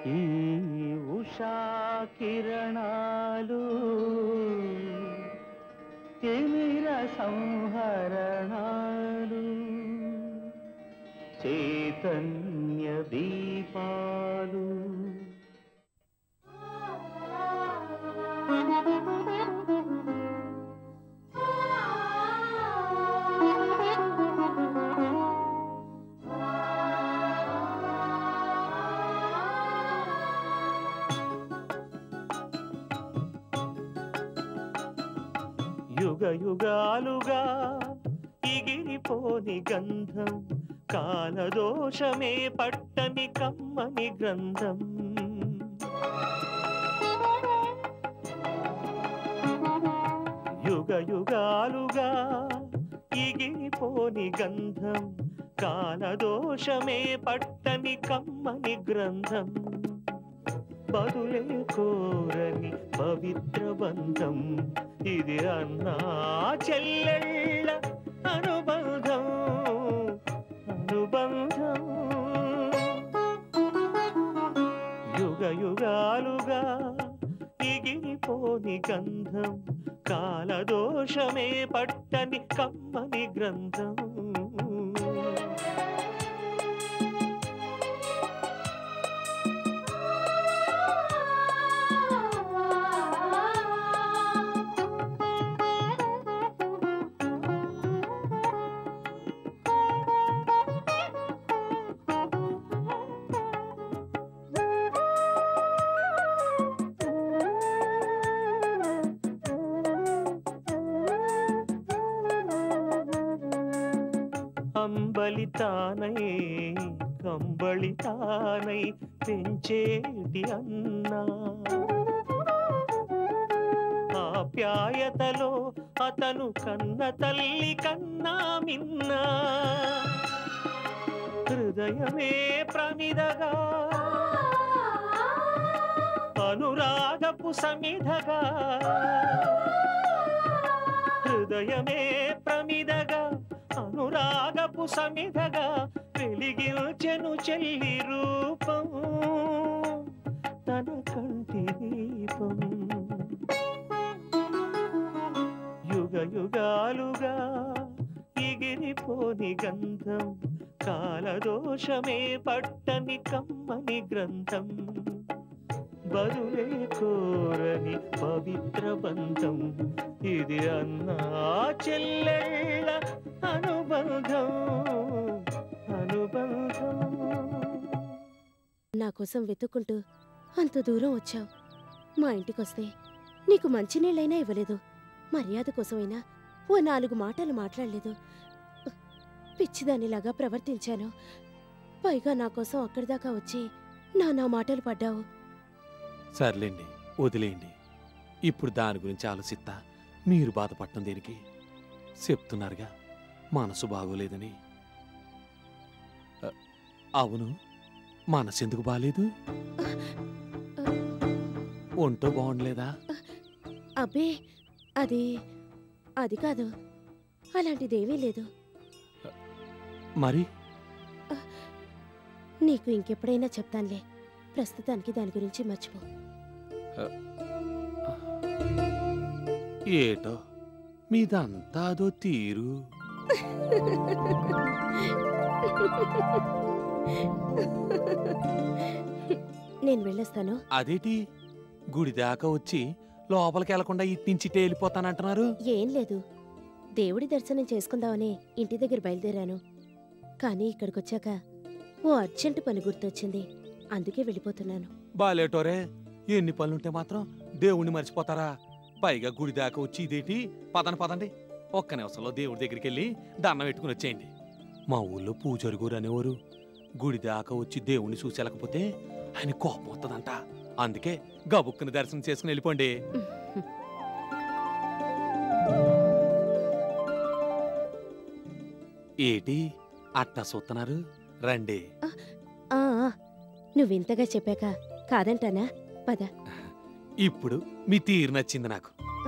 ఈ ఉషా కిరణాలు తిమిర సంహరణాలు చైతన్య దీపాలు యుగ యుగాలుగా ఇగిరిపోని గంధం కాలదోషమే పట్టని కమ్మని గ్రంథం యుగ యుగాలుగా ఇగిరిపోని గంధం కాలదోషమే పట్టని కమ్మని గ్రంథం బదులే కోరని పవిత్ర బంధం ఇది అన్నా చెల్లెళ్ళ అనుబంధం అనుబంధం యుగ యుగాలుగా ఇగిరిపోని గంధం కాలదోషమే పట్టని కమ్మని గ్రంథం అంబలితానై కంబళితానై పెంచేటి అన్నా ఆప్యాయతలో అతను కన్న తల్లి కన్నా మిన్నా హృదయమే ప్రమిదగా అనురాగపు సమిధగా హృదయమే ప్రమిదగా అనురాగపు సమిధగా వెలిగించెను చెల్లి రూపం తన కంటి దీపం యుగ యుగాలుగా ఎగిరిపోని గంధం కాలదోషమే పట్టని కమ్మని గ్రంథం బదులే కోరని పవిత్ర బంధం ఇది అన్నా చెల్లెళ్ళ అనుబంధం అనుబంధం నా కోసం వెతుక్కుంటూ అంత దూరం వచ్చావు మా ఇంటికొస్తే నీకు మంచినీళ్ళైనా ఇవ్వలేదు మర్యాద కోసమైనా ఓ నాలుగు మాటలు మాట్లాడలేదు పిచ్చిదానిలాగా ప్రవర్తించాను పైగా నా కోసం అక్కడి దాకా వచ్చి నా నా మాటలు పడ్డావు సర్లేండి వదిలేయండి ఇప్పుడు దాని గురించి ఆలోచిస్తా మీరు బాధపడటం దేనికి చెప్తున్నారుగా మనసు బాగోలేదని అ, అవును మనసు ఎందుకు బాలేదు ఒంటో బాగుండలేదా అబ్బే అది అది కాదు అలాంటిదేమీ లేదు మరి నీకు ఇంకెప్పుడైనా చెప్తానులే ప్రస్తుతానికి దాని గురించి మర్చిపో ఏటో మీదంతా అదో తీరు నేను వెళ్ళొస్తాను అదేటి గుడి దాకా వచ్చి లోపలికి వెళ్లకుండా ఇట్నుంచి వెళ్ళిపోతానంటున్నారు ఏం లేదు దేవుడి దర్శనం చేసుకుందామని ఇంటి దగ్గర బయలుదేరాను కానీ ఇక్కడికొచ్చాక ఓ అర్జెంటు పని గుర్తొచ్చింది అందుకే వెళ్ళిపోతున్నాను బాలేటోరే ఎన్ని పనులుంటే మాత్రం దేవుణ్ణి మర్చిపోతారా పైగా గుడి దాకా వచ్చి ఇదేటి పదండి పదండి ఒక్క నిమిషంలో దేవుడి దగ్గరికి వెళ్ళి దండం పెట్టుకుని వచ్చేయండి మా ఊళ్ళో పూజారి అనేవారు గుడి దాకా వచ్చి దేవుణ్ణి చూసేలకపోతే ఆయన కోపం వస్తుందంట అందుకే గబుక్కుని దర్శనం చేసుకుని వెళ్ళిపోండి ఏటి అట్టా చూస్తున్నారు రండి ఆ ఆ, నువ్వింతగా చెప్పాక కాదంటానా పద ఇప్పుడు మీ తీరు నచ్చింది నాకు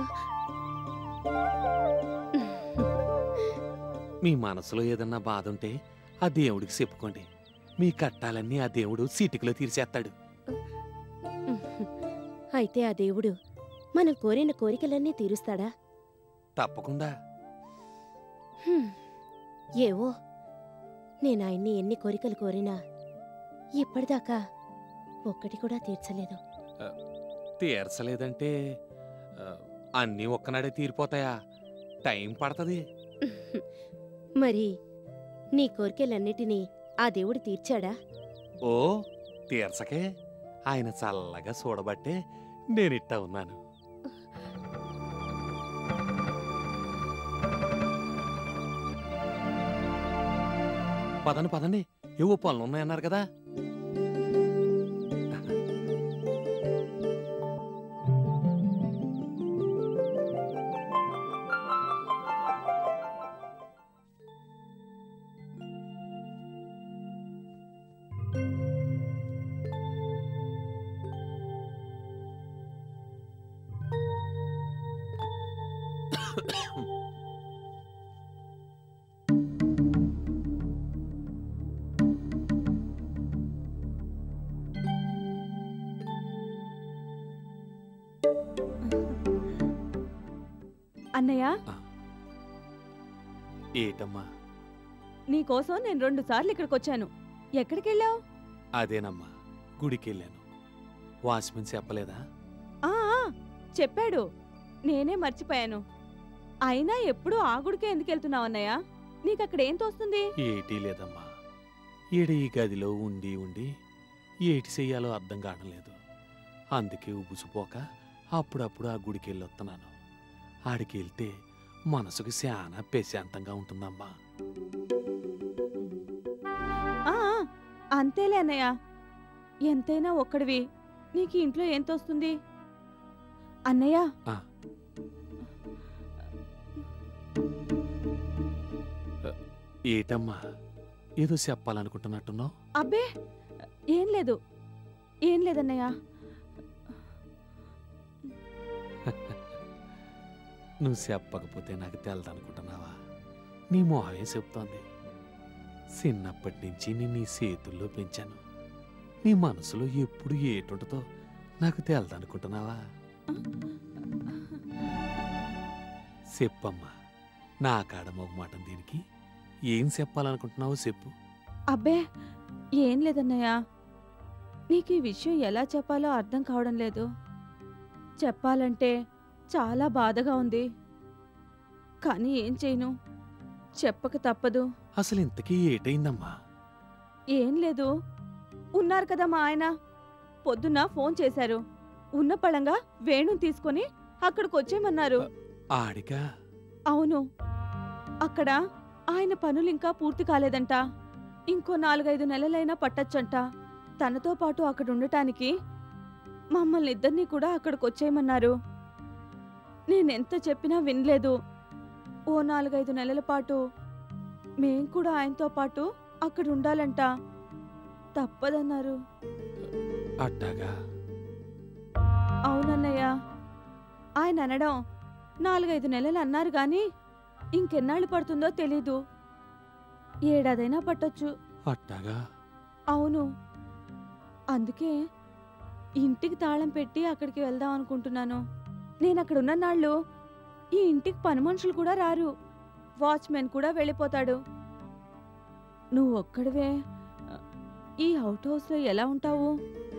మీ మనసులో ఏదన్నా బాధ ఉంటే ఆ దేవుడికి చెప్పుకోండి మీ కట్టాలన్నీ ఆ దేవుడు సీటికలో తీర్చేస్తాడు అయితే ఆ దేవుడు మనం కోరిన కోరికలన్నీ తీరుస్తాడా తప్పకుండా హ్మ్. ఏవో నేను ఆయన్ని ఎన్ని కోరికలు కోరినా ఇప్పటిదాకా ఒక్కటి కూడా తీర్చలేదు తీర్చలేదంటే ఆ, అన్నీ ఒక్కనాడే తీరిపోతాయా టైం పడుతుంది మరి నీ కోరికలన్నిటినీ ఆ దేవుడు తీర్చాడా ఓ తీర్చకే ఆయన చల్లగా చూడబట్టే నేనిట్టా ఉన్నాను పదండి పదండి ఏవో పనులు ఉన్నాయన్నారు కదా అన్నయ్య ఏటమ్మా నీకోసం నేను రెండు సార్లు ఇక్కడికి వచ్చాను ఎక్కడికి వెళ్ళావు అదేనమ్మా గుడికెళ్ళాను వాచ్మెన్ చెప్పలేదా ఆ ఆ, చెప్పాడు నేనే మర్చిపోయాను అయినా ఎప్పుడూ ఆ గుడికే ఎందుకు వెళ్తున్నావు అన్నయ్య నీకు అక్కడ ఏం తోస్తుంది ఏటీ లేదమ్మా ఈడ ఈ గదిలో ఉండి ఉండి ఏటి చెయ్యాలో అర్థం కావడం అందుకే ఉబుసుపోక అప్పుడప్పుడు ఆ గుడికి వెళ్ళొస్తున్నాను ఆడికి వెళ్తే మనసుకు చాలా ప్రశాంతంగా ఉంటుందమ్మా ఆ ఆ, అంతేలే అన్నయ్య ఎంతైనా ఒక్కడివి నీకు ఇంట్లో ఏం తోస్తుంది అన్నయ్య ఆ. ఏటమ్మా ఏదో చెప్పాలనుకుంటున్నట్టున్నావు అబ్బే ఏం లేదు ఏం లేదన్నయ్య నువ్వు చెప్పకపోతే నాకు తెలదనుకుంటున్నావా నీ మొహమే చెప్తోంది చిన్నప్పటి నుంచి నేను నీ చేతుల్లో పెంచాను నీ మనసులో ఎప్పుడు ఏటుంటుందో నాకు తెలదనుకుంటున్నావా చెప్పమ్మా నా కాడ మొగమాటం దీనికి ఏం చెప్పాలనుకుంటున్నావో చెప్పు అబ్బే ఏం లేదన్నయ్య నీకు ఈ విషయం ఎలా చెప్పాలో అర్థం కావడం లేదు చెప్పాలంటే చాలా బాధగా ఉంది కానీ ఏం చేయను చెప్పక తప్పదు అసలు ఇంతకీ ఏటైందమ్మా ఏం లేదు ఉన్నారు కదా మా ఆయన పొద్దున్న ఫోన్ చేశారు ఉన్న పళంగా వేణుని తీసుకొని అక్కడికి వచ్చేయమన్నారు ఆడిగా అవును అక్కడ ఆయన పనులు ఇంకా పూర్తి కాలేదంట ఇంకో నాలుగైదు నెలలైనా పట్టచ్చంట తనతో పాటు అక్కడ ఉండటానికి మమ్మల్ని ఇద్దరినీ కూడా అక్కడికి వచ్చేయమన్నారు నేనెంత చెప్పినా వినలేదు ఓ నాలుగైదు నెలల పాటు మేం కూడా ఆయనతో పాటు అక్కడ ఉండాలంట తప్పదన్నారు అట్టాగా అవునన్నయ్య ఆయన అనడం నాలుగైదు నెలలు అన్నారు గాని ఇంకెన్నాళ్ళు పడుతుందో తెలీదు ఏడాదైనా పట్టొచ్చు అట్టాగా అవును అందుకే ఇంటికి తాళం పెట్టి అక్కడికి వెళ్దాం అనుకుంటున్నాను నేను అక్కడ ఉన్న నాళ్ళు ఈ ఇంటికి పని మనుషులు కూడా రారు వాచ్మెన్ కూడా వెళ్ళిపోతాడు నువ్వు ఒక్కడివే ఈ అవుట్ హౌస్లో ఎలా ఉంటావు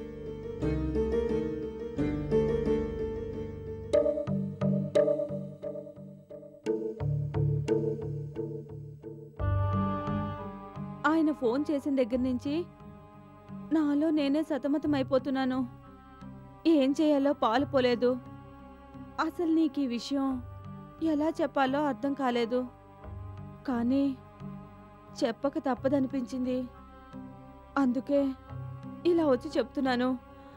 ఆయన ఫోన్ చేసిన దగ్గర నుంచి నాలో నేనే సతమతమైపోతున్నాను ఏం చేయాలో పాలు పోలేదు అసలు నీకు ఈ విషయం ఎలా చెప్పాలో అర్థం కాలేదు కానీ చెప్పక తప్పదనిపించింది అందుకే ఇలా వచ్చి చెప్తున్నాను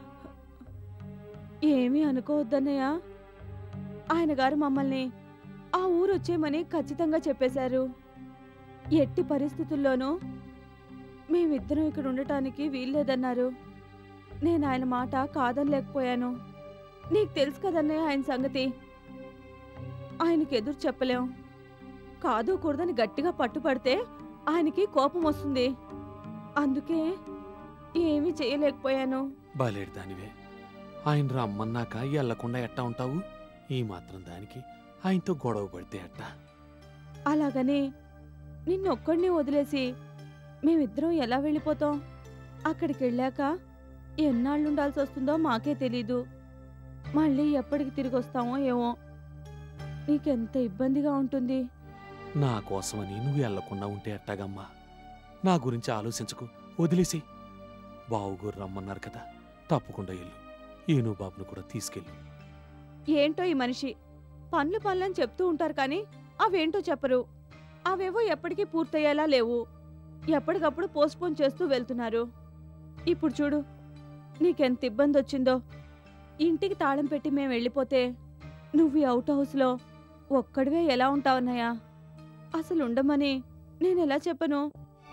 ఏమీ అనుకోవద్దన్నయ్య ఆయన గారు మమ్మల్ని ఆ ఊరు వచ్చేయమని ఖచ్చితంగా చెప్పేశారు ఎట్టి పరిస్థితుల్లోనూ మేమిద్దరం ఇక్కడ ఉండటానికి వీల్లేదన్నారు నేను ఆయన మాట కాదనలేకపోయాను నీకు తెలుసు కదన్నయ్య ఆయన సంగతి ఆయనకి ఎదురు చెప్పలేం కాదు కూడదని గట్టిగా పట్టుపడితే ఆయనకి కోపం వస్తుంది అందుకే ఏమీ చేయలేకపోయాను బాలేడు దానివే ఆయన రమ్మన్నాక ఎల్లకుండా ఎట్టా ఉంటావు ఈ మాత్రం దానికి ఆయనతో గొడవ పడితే ఎట్టా అలాగని నిన్నొక్కడిని వదిలేసి మేమిద్దరం ఎలా వెళ్ళిపోతాం అక్కడికి వెళ్ళాక ఎన్నాళ్ళు ఉండాల్సి వస్తుందో మాకే తెలీదు మళ్ళీ ఎప్పటికి తిరిగి వస్తామో ఏమో నీకెంత ఇబ్బందిగా ఉంటుంది నా కోసమని నువ్వు వెళ్లకుండా ఉంటే ఎట్టాగమ్మా నా గురించి ఆలోచించకు వదిలేసి బావుగోరు రమ్మన్నారు కదా తప్పకుండా వెళ్ళు ఏను బాబును కూడా తీసుకెళ్ళు ఏంటో ఈ మనిషి పనులు పనులని చెప్తూ ఉంటారు కానీ అవేంటో చెప్పరు అవేవో ఎప్పటికీ పూర్తయ్యేలా లేవు ఎప్పటికప్పుడు పోస్ట్పోన్ చేస్తూ వెళ్తున్నారు ఇప్పుడు చూడు నీకెంత ఇబ్బంది వచ్చిందో ఇంటికి తాళం పెట్టి మేము వెళ్ళిపోతే నువ్వు ఈ అవుట్ హౌస్లో ఒక్కడివే ఎలా ఉంటావన్నయ్యా అసలు ఉండమని నేను ఎలా చెప్పను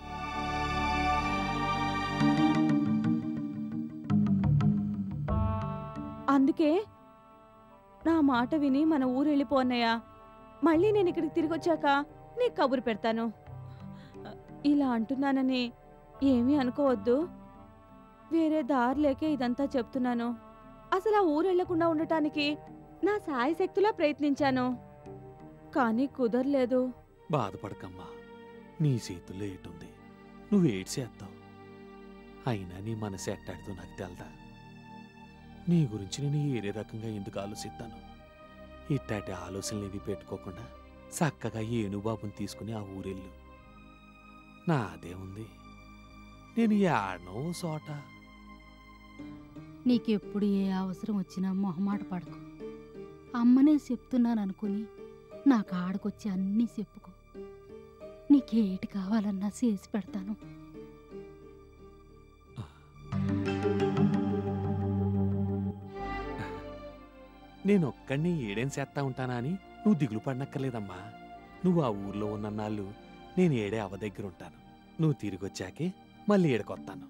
అందుకే నా మాట విని మన ఊరు వెళ్ళిపోన్నయ్యా మళ్ళీ నేను ఇక్కడికి తిరిగి వచ్చాక నీకు కబురు పెడతాను ఇలా అంటున్నానని ఏమీ అనుకోవద్దు వేరే దారి లేకే ఇదంతా చెప్తున్నాను అసలు ఆ ఊరు వెళ్లకుండా ఉండటానికి నా సాయశక్తిలా ప్రయత్నించాను కానీ కుదరలేదు బాధపడకమ్మా నీ చేతుల్లో ఏటుంది నువ్వు ఏడ్చేస్తావు అయినా నీ మనసు ఎట్టాడుతో నాకు తెలదా నీ గురించి నేను ఏరే రకంగా ఎందుకు ఆలోచిస్తాను ఇట్టాటి ఆలోచనలు ఏవి పెట్టుకోకుండా చక్కగా ఏనుబాబుని తీసుకుని ఆ ఊరెళ్ళు నాదే ఉంది నేను యాడనో ఓ చోట నీకెప్పుడు ఏ అవసరం వచ్చినా మొహమాట పడకు అమ్మనే చెప్తున్నాను అనుకుని నా కాడకొచ్చి అన్నీ చెప్పుకో నీకేటి కావాలన్నా చేసి పెడతాను నేను ఒక్కడిని ఏడేం చేస్తా ఉంటానా అని నువ్వు దిగులు పడనక్కర్లేదమ్మా నువ్వు ఆ ఊర్లో ఉన్న నాళ్ళు నేను ఏడే అవ దగ్గర ఉంటాను నువ్వు తిరిగి వచ్చాకే మళ్ళీ ఏడకొత్తాను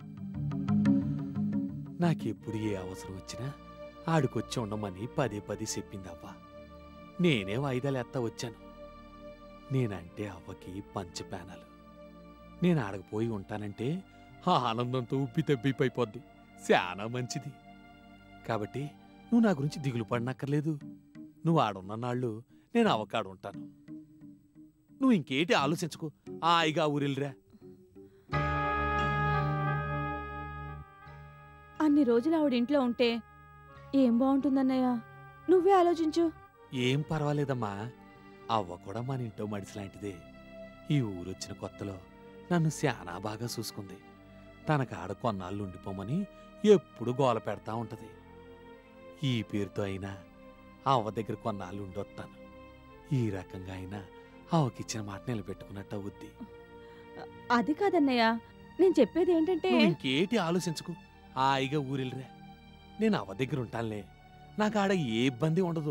నాకెప్పుడు ఏ అవసరం వచ్చినా ఆడికొచ్చి ఉండమని పదే పదే చెప్పింది అవ్వ నేనే వాయిదాలు ఎత్తా వచ్చాను నేనంటే అవ్వకి పంచ పేనాలు నేను ఆడకపోయి ఉంటానంటే ఆ ఆనందంతో ఉబ్బి తబ్బిపోయిపోద్ది చాలా మంచిది కాబట్టి నువ్వు నా గురించి దిగులు పడనక్కర్లేదు నువ్వు ఆడున్న నాళ్ళు నేను అవకాడు ఉంటాను నువ్వు ఇంకేటి ఆలోచించుకో హాయిగా ఊరిల్రా అన్ని రోజులు ఆవిడ ఇంట్లో ఉంటే ఏం బాగుంటుందన్నయ్య నువ్వే ఆలోచించు ఏం పర్వాలేదమ్మా అవ్వ కూడా మన ఇంట్లో మడిసి లాంటిదే ఈ ఊరొచ్చిన కొత్తలో నన్ను శానా బాగా చూసుకుంది తన కాడ కొన్నాళ్ళు ఉండిపోమని ఎప్పుడు గోల పెడతా ఉంటది ఈ పేరుతో అయినా అవ్వ దగ్గర కొన్నాళ్ళు ఉండొస్తాను ఈ రకంగా అయినా అవ్వకిచ్చిన మాట నిలబెట్టుకున్నట్టు అవుద్ది అది కాదన్నయ్య నేను చెప్పేది ఏంటంటే నువ్వు ఇంకేటి ఆలోచించుకు హాయిగా ఊరిల్రా నేను అవ్వ దగ్గర ఉంటానులే నాకు ఆడ ఏ ఇబ్బంది ఉండదు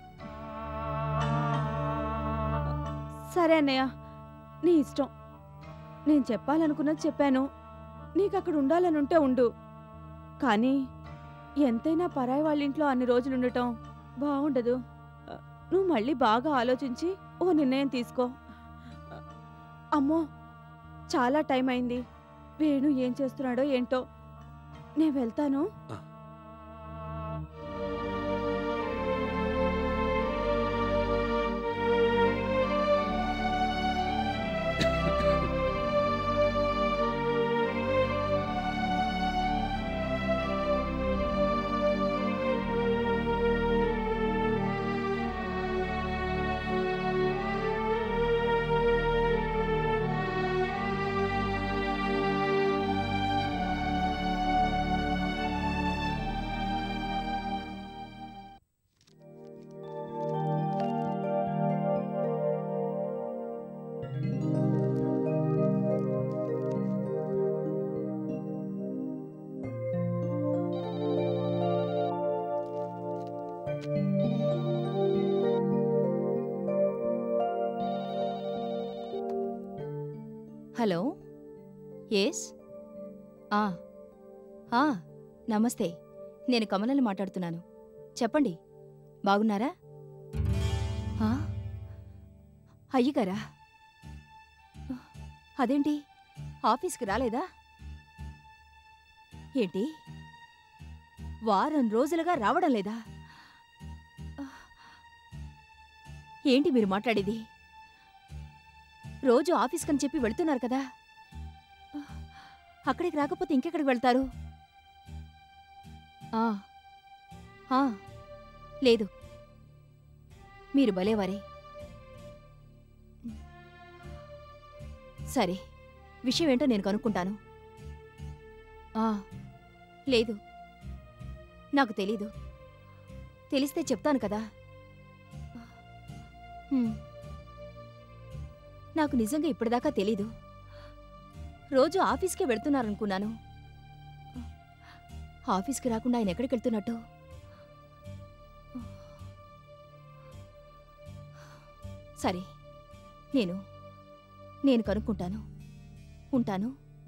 సరే అన్నయ్య నీ ఇష్టం నేను చెప్పాలనుకున్నది చెప్పాను నీకు అక్కడ ఉండాలని ఉంటే ఉండు కానీ ఎంతైనా పరాయి వాళ్ళ ఇంట్లో అన్ని రోజులు ఉండటం బాగుండదు నువ్వు మళ్ళీ బాగా ఆలోచించి ఓ నిర్ణయం తీసుకో అమ్మో చాలా టైం అయింది వేణు ఏం చేస్తున్నాడో ఏంటో నేను వెళ్తాను హలో ఎస్ ఆ, ఆ, నమస్తే నేను కమలని మాట్లాడుతున్నాను చెప్పండి బాగున్నారా ఆ, అయ్యగారా అదేంటి ఆఫీస్కి రాలేదా ఏంటి వారం రోజులుగా రావడం లేదా ఏంటి మీరు మాట్లాడేది రోజు ఆఫీస్కని చెప్పి వెళ్తున్నారు కదా అక్కడికి రాకపోతే ఇంకెక్కడికి వెళ్తారు ఆ, ఆ, లేదు మీరు భలేవారే సరే విషయం ఏంటో నేను కనుక్కుంటాను ఆ, లేదు నాకు తెలీదు తెలిస్తే చెప్తాను కదా హ్మ్. నాకు నిజంగా ఇప్పటిదాకా తెలీదు రోజు ఆఫీస్కే వెళ్తున్నారనుకున్నాను ఆఫీస్కి రాకుండా ఆయన ఎక్కడికి వెళ్తున్నట్టు సరే నేను నేను కనుక్కుంటాను ఉంటాను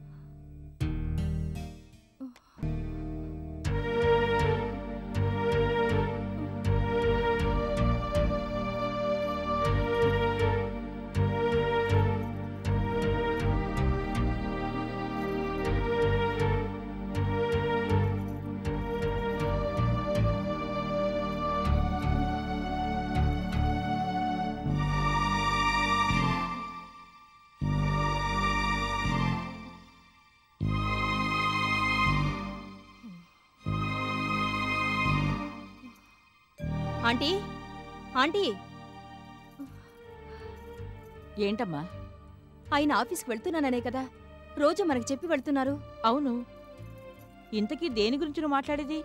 ఆంటీ ఆంటీ ఏంటమ్మా ఆయన ఆఫీస్కి వెళ్తున్నాననే కదా రోజు మనకు చెప్పి వెళ్తున్నారు అవును ఇంతకీ దేని గురించి నువ్వు మాట్లాడేది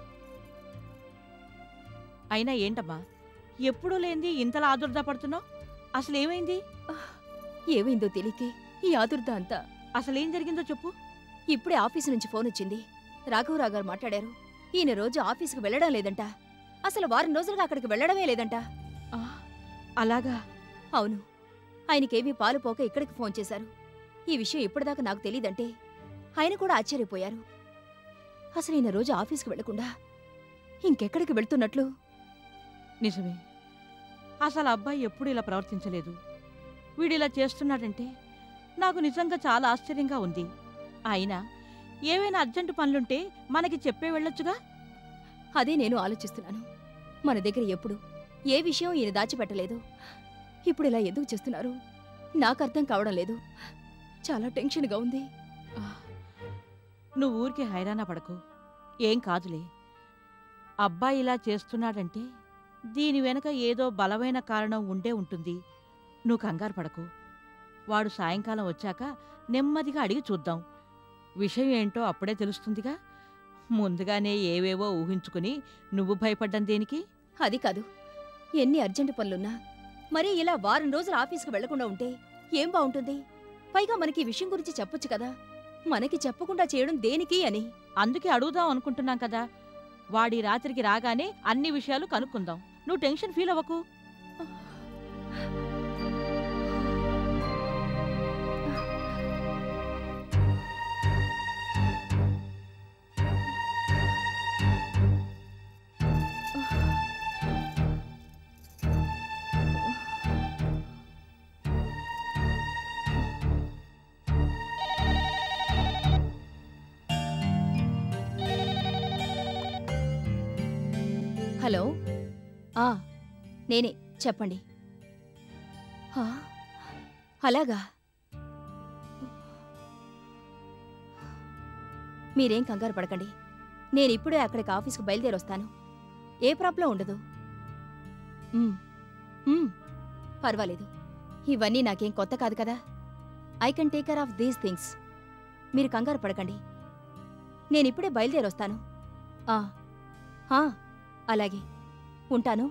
అయినా ఏంటమ్మా ఎప్పుడూ లేనిది ఇంతలా ఆదుర్దా పడుతున్నావు అసలేమైంది ఏమైందో తెలియకే ఈ ఆదుర్ద అంతా అసలేం జరిగిందో చెప్పు ఇప్పుడే ఆఫీసు నుంచి ఫోన్ వచ్చింది రాఘవరావు గారు మాట్లాడారు ఈయన రోజు ఆఫీసుకు వెళ్ళడం లేదంట అసలు వారం రోజులుగా అక్కడికి వెళ్ళడమే లేదంట ఆ, అలాగా అవును ఆయనకేమీ పాలు పోక ఇక్కడికి ఫోన్ చేశారు ఈ విషయం ఇప్పటిదాకా నాకు తెలీదంటే ఆయన కూడా ఆశ్చర్యపోయారు అసలు ఈయన రోజు ఆఫీస్కి వెళ్లకుండా ఇంకెక్కడికి వెళ్తున్నట్లు నిజమే అసలు అబ్బాయి ఎప్పుడు ఇలా ప్రవర్తించలేదు వీడు ఇలా చేస్తున్నాడంటే నాకు నిజంగా చాలా ఆశ్చర్యంగా ఉంది అయినా ఏవైనా అర్జెంటు పనులుంటే మనకి చెప్పే వెళ్ళొచ్చుగా అదే నేను ఆలోచిస్తున్నాను మన దగ్గర ఎప్పుడు ఏ విషయం ఈయన దాచిపెట్టలేదు ఇప్పుడు ఇలా ఎందుకు చేస్తున్నారు నాకు అర్థం కావడం లేదు చాలా టెన్షన్గా ఉంది ఆ, నువ్వు ఊరికే హైరాణ పడకు ఏం కాదులే అబ్బాయి ఇలా చేస్తున్నాడంటే దీని వెనక ఏదో బలమైన కారణం ఉండే ఉంటుంది నువ్వు కంగారు పడకు వాడు సాయంకాలం వచ్చాక నెమ్మదిగా అడిగి చూద్దాం విషయం ఏంటో అప్పుడే తెలుస్తుందిగా ముందుగానే ఏవేవో ఊహించుకుని నువ్వు భయపడ్డం దేనికి అది కాదు ఎన్ని అర్జెంటు పనులున్నా మరీ ఇలా వారం రోజులు ఆఫీస్కి వెళ్లకుండా ఉంటే ఏం బాగుంటుంది పైగా మనకి ఈ విషయం గురించి చెప్పొచ్చు కదా మనకి చెప్పకుండా చేయడం దేనికి అని అందుకే అడుగుదాం అనుకుంటున్నాం కదా వాడి రాత్రికి రాగానే అన్ని విషయాలు కనుక్కుందాం నువ్వు టెన్షన్ ఫీల్ అవ్వకు హలో ఆ నేనే చెప్పండి ఆ, అలాగా మీరేం కంగారు పడకండి నేను ఇప్పుడే అక్కడికి ఆఫీస్కి బయలుదేరొస్తాను ఏ ప్రాబ్లం ఉండదు ఉమ్, ఉమ్, పర్వాలేదు ఇవన్నీ నాకేం కొత్త కాదు కదా I can take care of these things మీరు కంగారు పడకండి నేను ఇప్పుడే బయలుదేరొస్తాను ఆ, ఆ, అలాగే ఉంటాను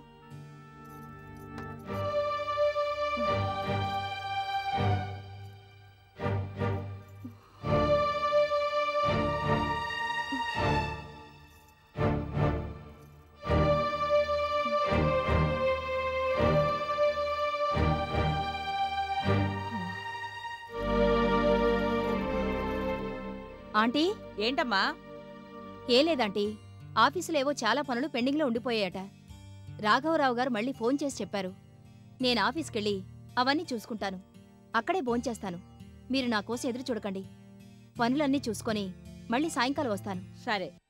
ఆంటీ ఏంటమ్మా ఏ లేదంటీ ఆఫీసులో ఏవో చాలా పనులు పెండింగ్లో ఉండిపోయాయట రాఘవరావు గారు మళ్ళీ ఫోన్ చేసి చెప్పారు నేను ఆఫీస్కెళ్ళి అవన్నీ చూసుకుంటాను అక్కడే భోంచేస్తాను మీరు నా కోసం ఎదురు చూడకండి పనులన్నీ చూసుకొని మళ్ళీ సాయంకాలం వస్తాను సరే